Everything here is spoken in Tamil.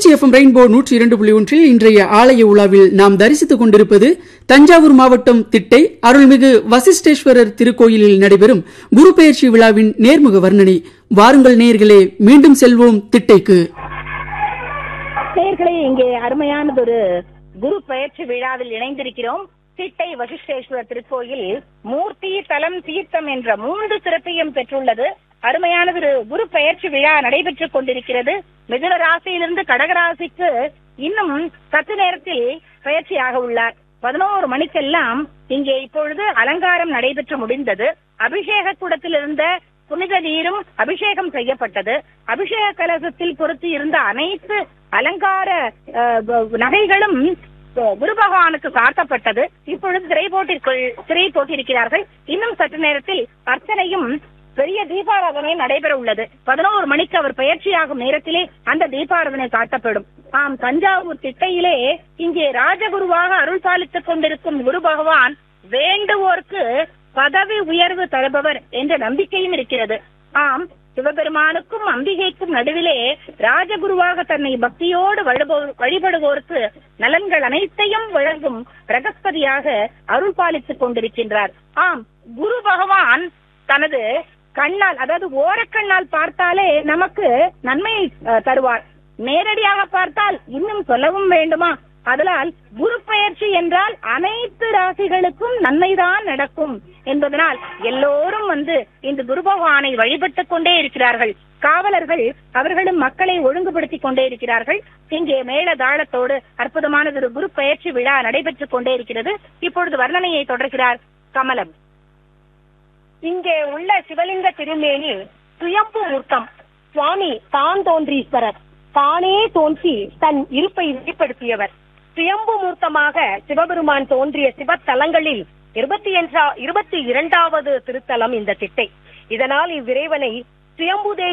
திருச்சி எஃப்எம் ரெயின்போ நூற்றி இரண்டு புள்ளி ஒன்றில் இன்றைய ஆலய உலாவில் நாம் தரிசித்துக் கொண்டிருப்பது தஞ்சாவூர் மாவட்டம் திட்டை அருள்மிகு வசிஷ்டேஸ்வரர் திருக்கோயிலில் நடைபெறும் குரு பெயர்ச்சி விழாவின் நேர்முக வர்ணனை வாருங்கள் நேயர்களே மீண்டும் செல்வோம் திட்டைக்கு நேயர்களே இங்கே அருமையானதொரு குரு பயிற்சி விழாவில் இணைந்திருக்கிறோம் சிட்டை வசிஷ்டேஸ்வரர் திருக்கோயில் மூர்த்தி தலம் தீர்த்தம் என்ற மூன்று சிறப்பையும் பெற்றுள்ளது அருமையானதொரு குரு பயிற்சி விழா நடைபெற்றுக் கொண்டிருக்கிறது மிதுன ராசியிலிருந்து கடக ராசிக்கு இன்னும் சற்று நேரத்தில் பயிற்சியாக உள்ளார் பதினோரு மணிக்கெல்லாம் இங்கே இப்பொழுது அலங்காரம் நடைபெற்று முடிந்தது அபிஷேக கூடத்தில் இருந்த புனித நீரும் அபிஷேகம் செய்யப்பட்டது அபிஷேக கலசத்தில் பொருத்தி இருந்த அனைத்து அலங்கார அஹ், வ- நகைகளும் அஹ், குரு பகவானுக்கு காட்டப்பட்டது இப்பொழுது திரை போட்டிற்குள் திரை போட்டிருக்கிறார்கள் இன்னும் சற்று நேரத்தில் அர்ச்சனையும் பெரிய தீபாராதனை நடைபெற உள்ளது பதினோரு மணிக்கு அவர் பயிற்சியாகும் நேரத்திலே அந்த தீபாராதனை காட்டப்படும் ஆம் தஞ்சாவூர் திட்டையிலே இங்கே ராஜகுருவாக அருள் பாலித்துக் கொண்டிருக்கும் குரு பகவான் வேண்டுவோர்க்கு பதவி உயர்வு தருபவர் என்ற நம்பிக்கையும் இருக்கிறது ஆம் சிவபெருமானுக்கும் அம்பிகைக்கும் நடுவிலே ராஜகுருவாக தன்னை பக்தியோடு வழிபோ- வழிபடுவோருக்கு நலன்கள் அனைத்தையும் வழங்கும் பிரகஸ்பதியாக அருள் பாலித்துக் கொண்டிருக்கின்றார் ஆம் குரு பகவான் தனது கண்ணால் அதாவது ஓரக்கண்ணால் பார்த்தாலே நமக்கு நன்மையை அஹ், தருவார் நேரடியாக பார்த்தால் இன்னும் சொல்லவும் வேண்டுமா அதனால் குரு பெயர்ச்சி என்றால் அனைத்து ராசிகளுக்கும் நன்மைதான் நடக்கும் என்பதனால் எல்லோரும் வந்து இந்த குரு பகவானை வழிபட்டுக் கொண்டே இருக்கிறார்கள் காவலர்கள் அவர்களும் மக்களை ஒழுங்குபடுத்திக் கொண்டே இருக்கிறார்கள் இங்கே மேல தாளத்தோடு அற்புதமான ஒரு குரு பெயர்ச்சி விழா நடைபெற்றுக் கொண்டே இருக்கிறது இப்பொழுது வர்ணனையை தொடர்கிறார் கமலம் இங்கே உள்ள சிவலிங்க திருமேனி சுயம்பு மூர்த்தம் சுவாமி தான் தோன்றீஸ்வரர் தானே தோன்றி தன் இருப்பை வெளிப்படுத்தியவர் சுயம்பு மூர்த்தமாக சிவபெருமான் தோன்றிய சிவத்தலங்களில் இருபத்தி இருபத்தி இரண்டாவது திருத்தலம் இந்த திட்டை இதனால் இவ்விறைவனை சுயம்புதே